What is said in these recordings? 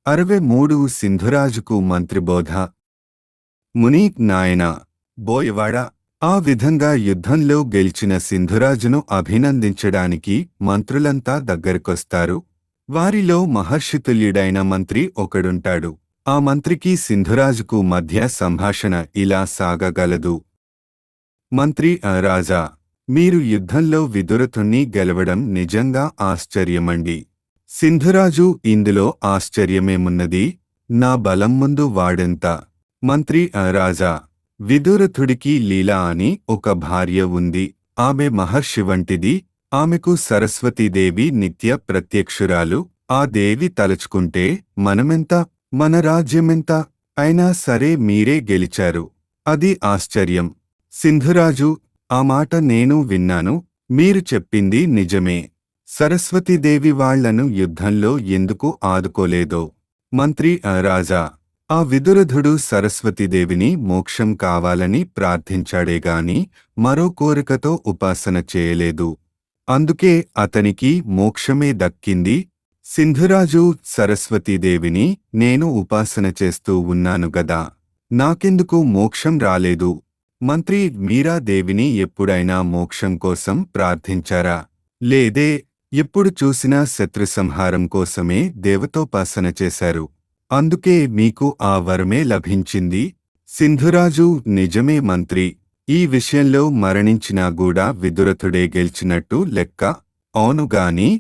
అరవై మూడు సింధురాజుకు మంత్రిబోధ మునీక్ నాయన బోయవాడ ఆ విధంగా యుద్ధంలో గెలిచిన సింధురాజును అభినందించడానికి మంత్రులంతా దగ్గరకొస్తారు వారిలో మహర్షితుల్యుడైన మంత్రి ఒకడుంటాడు ఆ మంత్రికి సింధురాజుకు మధ్య సంభాషణ ఇలా సాగగలదు మంత్రి "ఆ రాజా మీరు యుద్ధంలో విదురతుణ్ణి గెలవడం నిజంగా ఆశ్చర్యమండి సింధురాజు ఇందులో ఆశ్చర్యమేమున్నది నా బలం ముందు వాడెంత మంత్రి "ఆ రాజా విదురథుడికి లీలా అని ఒక భార్య ఉంది ఆమె మహర్షి వంటిది ఆమెకు సరస్వతీదేవి నిత్య ప్రత్యక్షురాలు ఆ దేవి తలుచుకుంటే మనమెంత మన రాజ్యమెంత అయినా సరే మీరే గెలిచారు అది ఆశ్చర్యం సింధురాజు ఆ మాట నేను విన్నాను మీరు చెప్పింది నిజమే సరస్వతీదేవి వాళ్లను యుద్ధంలో ఎందుకు ఆదుకోలేదో మంత్రి "ఆ రాజా ఆ విదురధుడు సరస్వతీదేవిని మోక్షం కావాలని ప్రార్థించాడేగాని మరో కోరికతో ఉపాసన చేయలేదు అందుకే అతనికి మోక్షమే దక్కింది సింధురాజు సరస్వతీదేవిని నేను ఉపాసన చేస్తూ ఉన్నాను గదా నాకెందుకు మోక్షం రాలేదు మంత్రి మీరా దేవిని ఎప్పుడైనా మోక్షం కోసం ప్రార్థించారా లేదే ఎప్పుడు చూసినా శత్రు సంహారం కోసమే దేవతోపాసన చేశారు అందుకే మీకు ఆ వరమే లభించింది సింధురాజు నిజమే మంత్రి ఈ విషయంలో మరణించినా గూడా విదురథుడే గెలిచినట్టు లెక్క అవునుగాని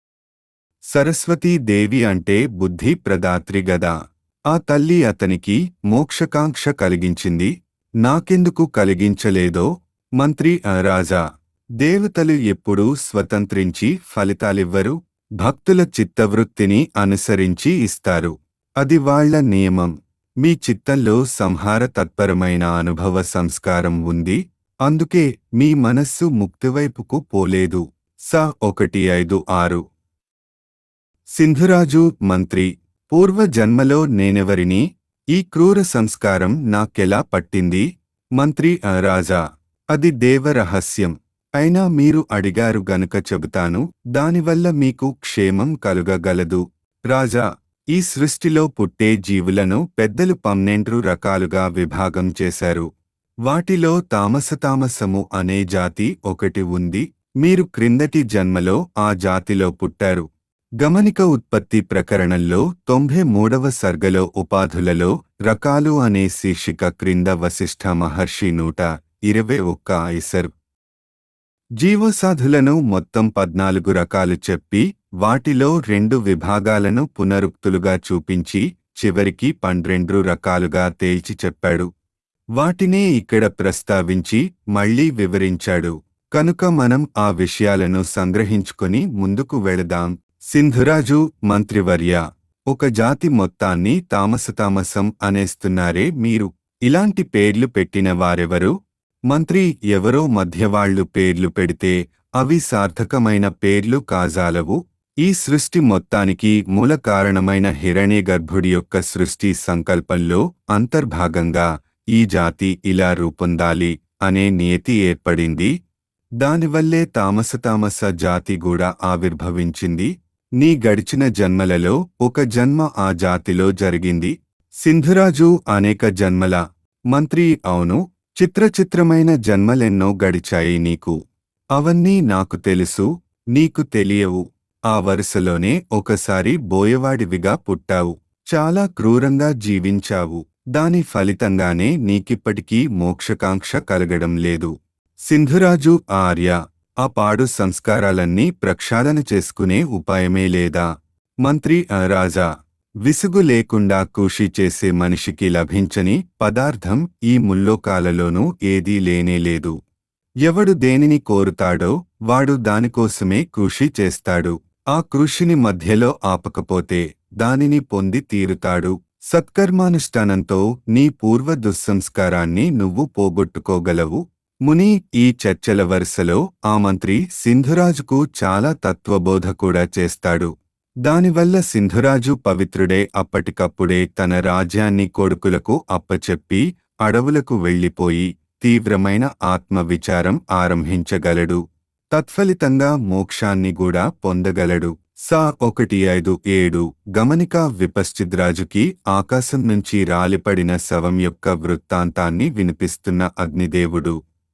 సరస్వతీదేవి అంటే బుద్ధి ప్రదాత్రి గదా ఆ తల్లి అతనికి మోక్షకాంక్ష కలిగించింది నాకెందుకు కలిగించలేదో మంత్రి "ఆ రాజా దేవతలు ఎప్పుడూ స్వతంత్రించి ఫలితాలివ్వరు భక్తుల చిత్తవృత్తిని అనుసరించి ఇస్తారు అది వాళ్ళ నియమం మీ చిత్తంలో సంహార తత్పరమైన అనుభవ సంస్కారం ఉంది అందుకే మీ మనస్సు ముక్తివైపుకు పోలేదు స ఒకటి ఐదు ఆరు సింధురాజు మంత్రి పూర్వ జన్మలో నేనెవరిని ఈ క్రూర సంస్కారం నాకెలా పట్టింది మంత్రి "ఆ రాజా అది దేవరహస్యం అయినా మీరు అడిగారు గనుక చెబుతాను దానివల్ల మీకు క్షేమం కలుగగలదు రాజా ఈ సృష్టిలో పుట్టే జీవులను పెద్దలు పన్నెండు రకాలుగా విభాగం చేశారు వాటిలో తామసతామసము అనే జాతి ఒకటి ఉంది మీరు క్రిందటి జన్మలో ఆ జాతిలో పుట్టారు గమనిక ఉత్పత్తి ప్రకరణంలో తొంభై మూడవ సర్గలో ఉపాధులలో రకాలు అనే శీర్షిక క్రింద వశిష్ఠ మహర్షి నూట ఇరవై ఒక్క ఐసర్ జీవసాధులను మొత్తం పద్నాలుగు రకాలు చెప్పి వాటిలో రెండు విభాగాలను పునరుక్తులుగా చూపించి చివరికి పన్నెండు రకాలుగా తేల్చి చెప్పాడు వాటినే ఇక్కడ ప్రస్తావించి మళ్ళీ వివరించాడు కనుక మనం ఆ విషయాలను సంగ్రహించుకొని ముందుకు వెళదాం సింధురాజు మంత్రివర్య ఒక జాతి మొత్తాన్ని తామసతామసం అనేస్తున్నారే మీరు ఇలాంటి పేర్లు పెట్టిన వారెవరు మంత్రి ఎవరో మధ్యవాళ్లు పేర్లు పెడితే అవి సార్థకమైన పేర్లు కాజాలవు ఈ సృష్టి మొత్తానికి మూల కారణమైన హిరణ్యగర్భుడి యొక్క సృష్టి సంకల్పంలో అంతర్భాగంగా ఈ జాతి ఇలా రూపొందాలి అనే నియతి ఏర్పడింది దానివల్లే తామసతామస జాతి కూడా ఆవిర్భవించింది నీ గడిచిన జన్మలలో ఒక జన్మ ఆ జాతిలో జరిగింది సింధురాజు అనేక జన్మల మంత్రి అవును చిత్రచిత్రమైన జన్మలెన్నో గడిచాయి నీకు అవన్నీ నాకు తెలుసు నీకు తెలియవు ఆ వరుసలోనే ఒకసారి బోయవాడివిగా పుట్టావు చాలా క్రూరంగా జీవించావు దాని ఫలితంగానే నీకిప్పటికీ మోక్షకాంక్ష కలగడం లేదు సింధురాజు ఆర్య ఆ పాడు సంస్కారాలన్నీ ప్రక్షాళన చేసుకునే ఉపాయమే లేదా మంత్రి "ఆ రాజా విసుగు లేకుండా కృషి చేసే మనిషికి లభించని పదార్థం ఈ ముల్లోకాలలోనూ ఏదీ లేనేలేదు ఎవడు దేనిని కోరుతాడో వాడు దానికోసమే కృషి చేస్తాడు ఆ కృషిని మధ్యలో ఆపకపోతే దానిని పొంది తీరుతాడు సత్కర్మానుష్ఠానంతో నీ పూర్వ దుస్సంస్కారాన్ని నువ్వు పోగొట్టుకోగలవు ముని ఈ చర్చల వరుసలో ఆ మంత్రి సింధురాజుకు చాలా తత్వబోధ కూడా చేస్తాడు దానివల్ల సింధురాజు పవిత్రుడే అప్పటికప్పుడే తన రాజ్యాన్ని కొడుకులకు అప్పచెప్పి అడవులకు వెళ్ళిపోయి తీవ్రమైన ఆత్మవిచారం ఆరంభించగలడు తత్ఫలితంగా మోక్షాన్ని కూడా పొందగలడు సా ఒకటి ఐదు ఏడు గమనిక విపశ్చిద్రాజుకి ఆకాశం నుంచి రాలిపడిన శవం యొక్క వృత్తాంతాన్ని వినిపిస్తున్న అగ్నిదేవుడు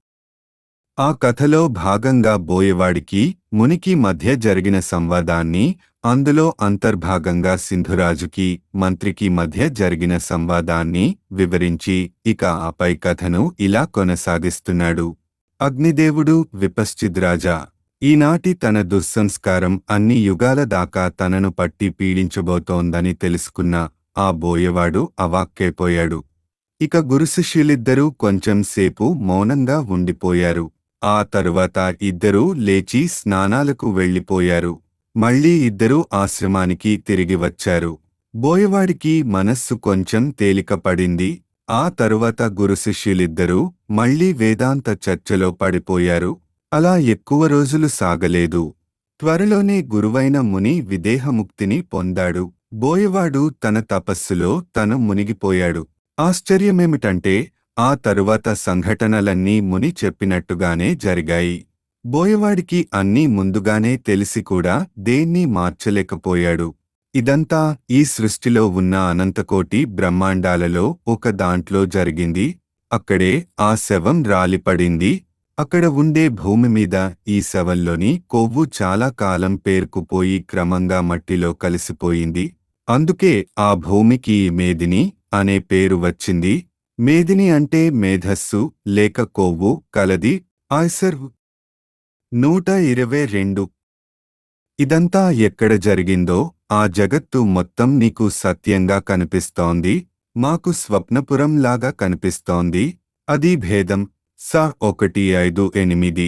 ఆ కథలో భాగంగా బోయవాడికి మునికి మధ్య జరిగిన సంవాదాన్ని అందులో అంతర్భాగంగా సింధురాజుకి మంత్రికి మధ్య జరిగిన సంవాదాన్ని వివరించి ఇక ఆపై కథను ఇలా కొనసాగిస్తున్నాడు అగ్నిదేవుడు విపశ్చిద్రాజా ఈనాటి తన దుస్సంస్కారం అన్ని యుగాల దాకా తనను పట్టి పీడించబోతోందని తెలుసుకున్న ఆ బోయవాడు అవాక్కైపోయాడు ఇక గురుశిష్యులిద్దరూ కొంచెం సేపు మౌనంగా ఉండిపోయారు ఆ తరువాత ఇద్దరూ లేచి స్నానాలకు వెళ్ళిపోయారు మళ్ళీ ఇద్దరూ ఆశ్రమానికి తిరిగి వచ్చారు బోయవాడికి మనస్సు కొంచెం తేలికపడింది ఆ తరువాత గురుశిష్యులిద్దరూ మళ్ళీ వేదాంత చర్చలో పడిపోయారు అలా ఎక్కువ రోజులు సాగలేదు త్వరలోనే గురువైన ముని విదేహముక్తిని పొందాడు బోయవాడు తన తపస్సులో తను మునిగిపోయాడు ఆశ్చర్యమేమిటంటే ఆ తరువాత సంఘటనలన్నీ ముని చెప్పినట్టుగానే జరిగాయి బోయవాడికి అన్నీ ముందుగానే తెలిసి కూడా దేన్ని మార్చలేకపోయాడు ఇదంతా ఈ సృష్టిలో ఉన్న అనంతకోటి బ్రహ్మాండాలలో ఒక దాంట్లో జరిగింది అక్కడే ఆ శవం రాలిపడింది అక్కడ ఉండే భూమి మీద ఈ శవంలోని కొవ్వు చాలా కాలం పేరుకుపోయి క్రమంగా మట్టిలో కలిసిపోయింది అందుకే ఆ భూమికి మేదిని అనే పేరు వచ్చింది మేదిని అంటే మేధస్సు లేక కొవ్వు కలది ఆయ్సర్ నూట ఇరవై రెండు ఇదంతా ఎక్కడ జరిగిందో ఆ జగత్తు మొత్తం నీకు సత్యంగా కనిపిస్తోంది మాకు స్వప్నపురం లాగా కనిపిస్తోంది అది భేదం స ఒకటి ఐదు ఎనిమిది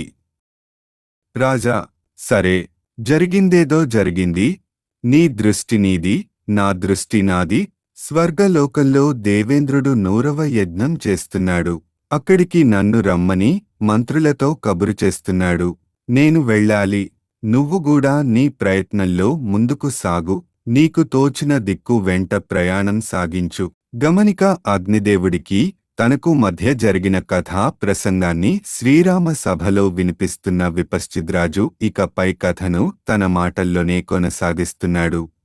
రాజా సరే జరిగిందేదో జరిగింది నీ దృష్టి నీది నా దృష్టి నాది స్వర్గలోకంలో దేవేంద్రుడు నూరవ యజ్ఞం చేస్తున్నాడు అక్కడికి నన్ను రమ్మని మంత్రులతో కబురు చేస్తున్నాడు నేను వెళ్ళాలి నువ్వు కూడా నీ ప్రయత్నంలో ముందుకు సాగు నీకు తోచిన దిక్కు వెంట ప్రయాణం సాగించు గమనిక అగ్నిదేవుడికి తనకు మధ్య జరిగిన కథా ప్రసంగాన్ని శ్రీరామ సభలో వినిపిస్తున్న విపశ్చిద్రాజు ఇక పై కథను తన మాటల్లోనే కొనసాగిస్తున్నాడు